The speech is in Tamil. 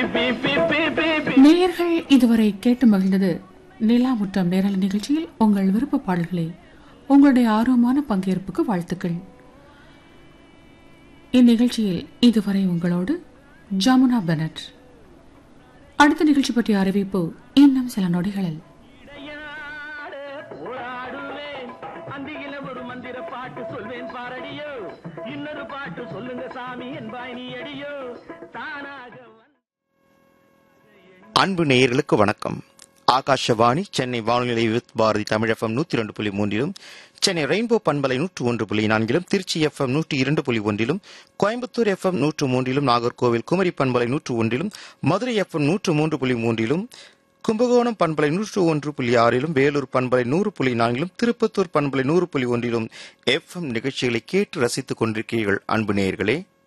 நேயர்கள் இதுவரை கேட்டு மகிழ்ந்தது நிலாமுற்றம் நேரல நிகழ்ச்சியில் உங்கள் விருப்ப பாடல்களை உங்களுடைய ஆர்வமான பங்கேற்புக்கு வாழ்த்துக்கள் இந்நிகழ்ச்சியில் இதுவரை உங்களோடு ஜமுனா பெனட் அடுத்த நிகழ்ச்சி பற்றிய அறிவிப்பு இன்னும் சில நொடிகளில் விளையாட போராடுவேன் அந்தியில ஒரு மந்திர பாட்டு சொல்வேன் பாரடியோ இன்னொரு பாட்டு சொல்லுங்க சாமி என்பாய் நீ அடியோ தானாக வந்து அன்பு நேயர்களுக்கு வணக்கம் ஆகாஷவாணி சென்னை வானொலி வித் பாரதி தமிழ் எஃப்எம் நூத்தி ரெண்டு புள்ளி மூன்றிலும் சென்னை ரெயின்போ பண்பலை நூற்று ஒன்று புள்ளி நான்கிலும் திருச்சி எஃப்எம் நூற்றி இரண்டு புள்ளி ஒன்றிலும் கோயம்புத்தூர் எஃப்எம் நூற்று மூன்றிலும் நாகர்கோவில் குமரி பண்பலை நூற்று ஒன்றிலும் மதுரை எஃப்எம் நூற்று மூன்று புள்ளி மூன்றிலும் கும்பகோணம் பண்பலை நூற்று ஒன்று புள்ளி ஆறிலும் வேலூர் பண்பலை நூறு புள்ளி நான்கிலும் திருப்பத்தூர் பண்பலை நூறு புள்ளி ஒன்றிலும் எஃப்எம் நிகழ்ச்சிகளை கேட்டு ரசித்துக் கொண்டிருக்கிறீர்கள் அன்பு நேயர்களே